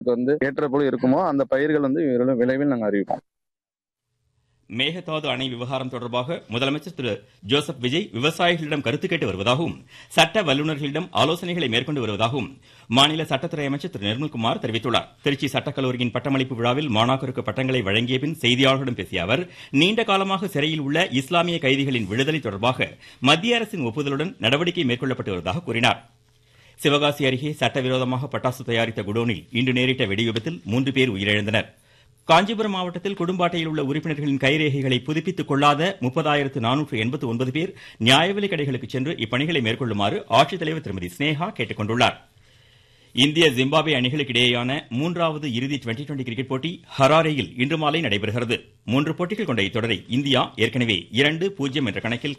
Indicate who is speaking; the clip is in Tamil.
Speaker 1: வந்து ஏற்ற போல இருக்குமோ அந்த பயிர்கள் வந்து விரைவில் விளைவில் நாங்கள் அறிவிப்போம்
Speaker 2: மேகதாது அணை விவகாரம் தொடர்பாக முதலமைச்சர் திரு ஜோசப் விஜய் விவசாயிகளிடம் கருத்து கேட்டு வருவதாகவும் சட்ட வல்லுநர்களிடம் ஆலோசனைகளை மேற்கொண்டு வருவதாகவும் மாநில சட்டத்துறை அமைச்சர் திரு நிர்மல்குமார் தெரிவித்துள்ளார் திருச்சி சட்டக்கல்லூரியின் பட்டமளிப்பு விழாவில் மாணாக்கருக்கு பட்டங்களை வழங்கிய பின் செய்தியாளர்களிடம் பேசிய அவர் நீண்ட காலமாக சிறையில் உள்ள இஸ்லாமிய கைதிகளின் விடுதலை தொடர்பாக மத்திய அரசின் ஒப்புதலுடன் நடவடிக்கை மேற்கொள்ளப்பட்டு வருவதாக கூறினார் சிவகாசி அருகே சட்டவிரோதமாக பட்டாசு தயாரித்த குடோனில் இன்று நேரிட்ட வெடிவிபத்தில் மூன்று பேர் உயிரிழந்தனர் காஞ்சிபுரம் மாவட்டத்தில் குடும்ப அட்டையில் உள்ள உறுப்பினர்களின் கைரேகைகளை புதுப்பித்துக் கொள்ளாத முப்பதாயிரத்து நானூற்று எண்பத்து ஒன்பது பேர் நியாயவிலை கடைகளுக்கு சென்று இப்பணிகளை மேற்கொள்ளுமாறு ஆட்சித்தலைவர் திருமதி ஸ்னேகா கேட்டுக் கொண்டுள்ளார் இந்திய ஜிம்பாப்வே அணிகளுக்கு இடையேயான மூன்றாவது இறுதி டுவெண்டி டுவெண்டி கிரிக்கெட் போட்டி ஹராரேயில் இன்று மாலை நடைபெறுகிறது மூன்று போட்டிகள் கொண்ட இத்தொடரை இந்தியா ஏற்கனவே இரண்டு பூஜ்ஜியம் என்ற கணக்கில்